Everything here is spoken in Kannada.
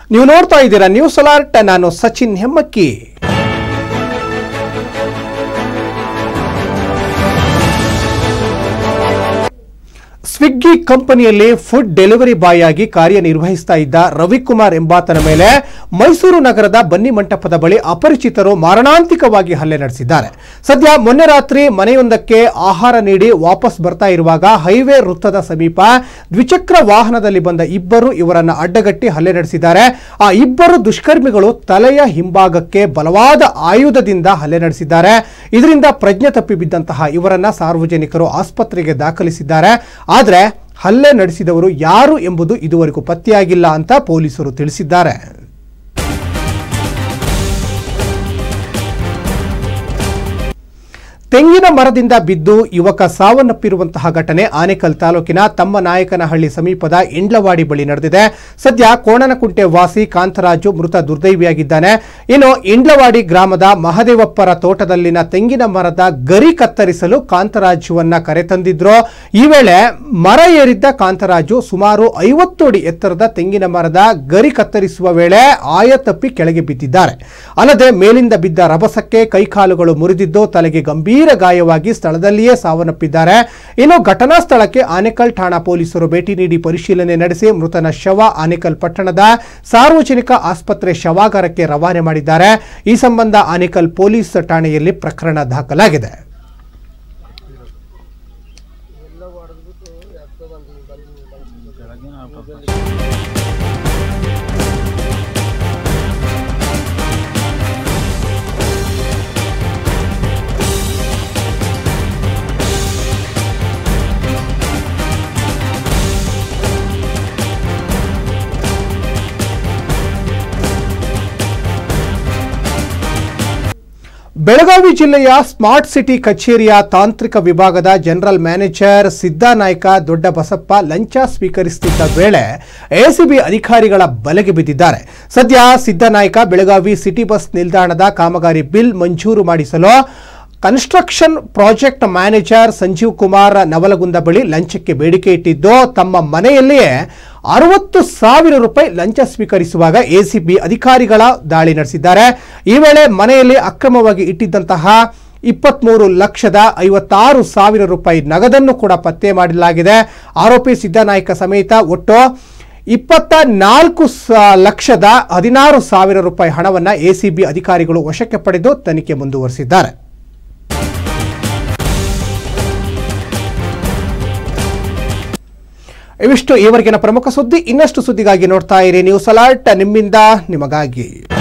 ನೀವು ನೋಡ್ತಾ ಇದ್ದೀರಾ ನ್ಯೂಸ್ ಅಲರ್ಟ್ ನಾನು ಸಚಿನ್ ಹೆಮ್ಮಕ್ಕಿ ಸ್ವಿಗ್ಗಿ ಕಂಪನಿಯಲ್ಲಿ ಫುಡ್ ಡೆಲಿವರಿ ಬಾಯ್ ಆಗಿ ಕಾರ್ಯನಿರ್ವಹಿಸ್ತಾ ಇದ್ದ ರವಿಕುಮಾರ್ ಎಂಬಾತನ ಮೇಲೆ ಮೈಸೂರು ನಗರದ ಬನ್ನಿ ಮಂಟಪದ ಬಳಿ ಅಪರಿಚಿತರು ಮಾರಣಾಂತಿಕವಾಗಿ ಹಲ್ಲೆ ನಡೆಸಿದ್ದಾರೆ ಸದ್ಯ ಮೊನ್ನೆ ರಾತ್ರಿ ಮನೆಯೊಂದಕ್ಕೆ ಆಹಾರ ನೀಡಿ ವಾಪಸ್ ಬರ್ತಾ ಇರುವಾಗ ಹೈವೇ ವೃತ್ತದ ಸಮೀಪ ದ್ವಿಚಕ್ರ ವಾಹನದಲ್ಲಿ ಬಂದ ಇಬ್ಬರು ಇವರನ್ನ ಅಡ್ಡಗಟ್ಟಿ ಹಲ್ಲೆ ನಡೆಸಿದ್ದಾರೆ ಆ ಇಬ್ಬರು ದುಷ್ಕರ್ಮಿಗಳು ತಲೆಯ ಹಿಂಭಾಗಕ್ಕೆ ಬಲವಾದ ಆಯುಧದಿಂದ ಹಲ್ಲೆ ನಡೆಸಿದ್ದಾರೆ ಇದರಿಂದ ಪ್ರಜ್ಞೆ ತಪ್ಪಿ ಬಿದ್ದಂತಹ ಇವರನ್ನ ಸಾರ್ವಜನಿಕರು ಆಸ್ಪತ್ರೆಗೆ ದಾಖಲಿಸಿದ್ದಾರೆ ಆದರೆ ಹಲ್ಲೆ ನಡೆಸಿದವರು ಯಾರು ಎಂಬುದು ಇದುವರೆಗೂ ಪತ್ತೆಯಾಗಿಲ್ಲ ಅಂತ ಪೊಲೀಸರು ತಿಳಿಸಿದ್ದಾರೆ ತೆಂಗಿನ ಮರದಿಂದ ಬಿದ್ದು ಯುವಕ ಸಾವನ್ನಪ್ಪಿರುವಂತಹ ಘಟನೆ ಆನೇಕಲ್ ತಾಲೂಕಿನ ತಮ್ಮ ನಾಯಕನಹಳ್ಳಿ ಸಮೀಪದ ಇಂಡ್ಲವಾಡಿ ಬಳಿ ನಡೆದಿದೆ ಸದ್ಯ ಕೋಣನಕುಂಟೆ ವಾಸಿ ಕಾಂತರಾಜು ಮೃತ ದುರ್ದೈವಿಯಾಗಿದ್ದಾನೆ ಇನ್ನು ಇಂಡ್ಲವಾಡಿ ಗ್ರಾಮದ ಮಹದೇವಪ್ಪರ ತೋಟದಲ್ಲಿನ ತೆಂಗಿನ ಮರದ ಗರಿ ಕತ್ತರಿಸಲು ಕಾಂತರಾಜುವನ್ನ ಕರೆತಂದಿದ್ರು ಈ ವೇಳೆ ಮರ ಏರಿದ್ದ ಕಾಂತರಾಜು ಸುಮಾರು ಐವತ್ತು ಅಡಿ ಎತ್ತರದ ತೆಂಗಿನ ಮರದ ಗರಿ ಕತ್ತರಿಸುವ ವೇಳೆ ಆಯ ತಪ್ಪಿ ಕೆಳಗೆ ಬಿದ್ದಿದ್ದಾರೆ ಅಲ್ಲದೆ ಮೇಲಿಂದ ಬಿದ್ದ ರಭಸಕ್ಕೆ ಕೈಕಾಲುಗಳು ಮುರಿದಿದ್ದು ತಲೆಗೆ ಗಂಭೀರ ಗಾಯವಾಗಿ ಸ್ಥಳದಲ್ಲಿಯೇ ಸಾವನ್ನಪ್ಪಿದ್ದಾರೆ ಇನ್ನು ಘಟನಾ ಸ್ಥಳಕ್ಕೆ ಆನೇಕಲ್ ಠಾಣಾ ಪೊಲೀಸರು ಭೇಟಿ ನೀಡಿ ಪರಿಶೀಲನೆ ನಡೆಸಿ ಮೃತನ ಶವ ಆನೇಕಲ್ ಪಟ್ಟಣದ ಸಾರ್ವಜನಿಕ ಆಸ್ಪತ್ರೆ ಶವಾಗಾರಕ್ಕೆ ರವಾನೆ ಮಾಡಿದ್ದಾರೆ ಈ ಸಂಬಂಧ ಆನೇಕಲ್ ಪೊಲೀಸ್ ಠಾಣೆಯಲ್ಲಿ ಪ್ರಕರಣ ದಾಖಲಾಗಿದೆ ಬೆಳಗಾವಿ ಜಿಲ್ಲೆಯ ಸ್ಮಾರ್ಟ್ ಸಿಟಿ ಕಚೇರಿಯ ತಾಂತ್ರಿಕ ವಿಭಾಗದ ಜನರಲ್ ಮ್ಯಾನೇಜರ್ ಸಿದ್ದಾನಾಯ್ಕ ದೊಡ್ಡ ಬಸಪ್ಪ ಲಂಚ ಸ್ವೀಕರಿಸುತ್ತಿದ್ದ ವೇಳೆ ಎಸಿಬಿ ಅಧಿಕಾರಿಗಳ ಬಲೆಗೆ ಬಿದ್ದಿದ್ದಾರೆ ಸದ್ಯ ಸಿದ್ದನಾಯ್ಕ ಬೆಳಗಾವಿ ಸಿಟಿ ಬಸ್ ನಿಲ್ದಾಣದ ಕಾಮಗಾರಿ ಬಿಲ್ ಮಂಜೂರು ಮಾಡಿಸಲು construction project manager Sanjeev Kumar Navalagund ಬಳಿ ಲಂಚಕ್ಕೆ ಬೇಡಿಕೆ ಇಟ್ಟಿದ್ದು ತಮ್ಮ ಮನೆಯಲ್ಲಿಯೇ ಅರವತ್ತು ಸಾವಿರ ರೂಪಾಯಿ ಲಂಚ ಸ್ವೀಕರಿಸುವಾಗ ಎಸಿಬಿ ಅಧಿಕಾರಿಗಳ ದಾಳಿ ನಡೆಸಿದ್ದಾರೆ ಈ ವೇಳೆ ಮನೆಯಲ್ಲಿ ಅಕ್ರಮವಾಗಿ ಇಟ್ಟಿದ್ದಂತಹ ಇಪ್ಪತ್ಮೂರು ಲಕ್ಷದ ಐವತ್ತಾರು ಸಾವಿರ ರೂಪಾಯಿ ನಗದನ್ನು ಕೂಡ ಪತ್ತೆ ಮಾಡಲಾಗಿದೆ ಆರೋಪಿ ಸಿದ್ದನಾಯ್ಕ ಸಮೇತ ಒಟ್ಟು ಇಪ್ಪತ್ತ ನಾಲ್ಕು ಸ- ಲಕ್ಷದ ಹದಿನಾರು ಸಾವಿರ ರೂಪಾಯಿ ಹಣವನ್ನು ಎಸಿಬಿ ಅಧಿಕಾರಿಗಳು ವಶಕ್ಕೆ ಪಡೆದು ತನಿಖೆ ಮುಂದುವರಿಸಿದ್ದಾರೆ ಇವಿಷ್ಟು ಈವರೆಗಿನ ಪ್ರಮುಖ ಸುದ್ದಿ ಇನ್ನಷ್ಟು ಸುದ್ದಿಗಾಗಿ ನೋಡ್ತಾ ಇರಿ ನ್ಯೂಸ್ ಅಲರ್ಟ್ ನಿಮ್ಮಿಂದ ನಿಮಗಾಗಿ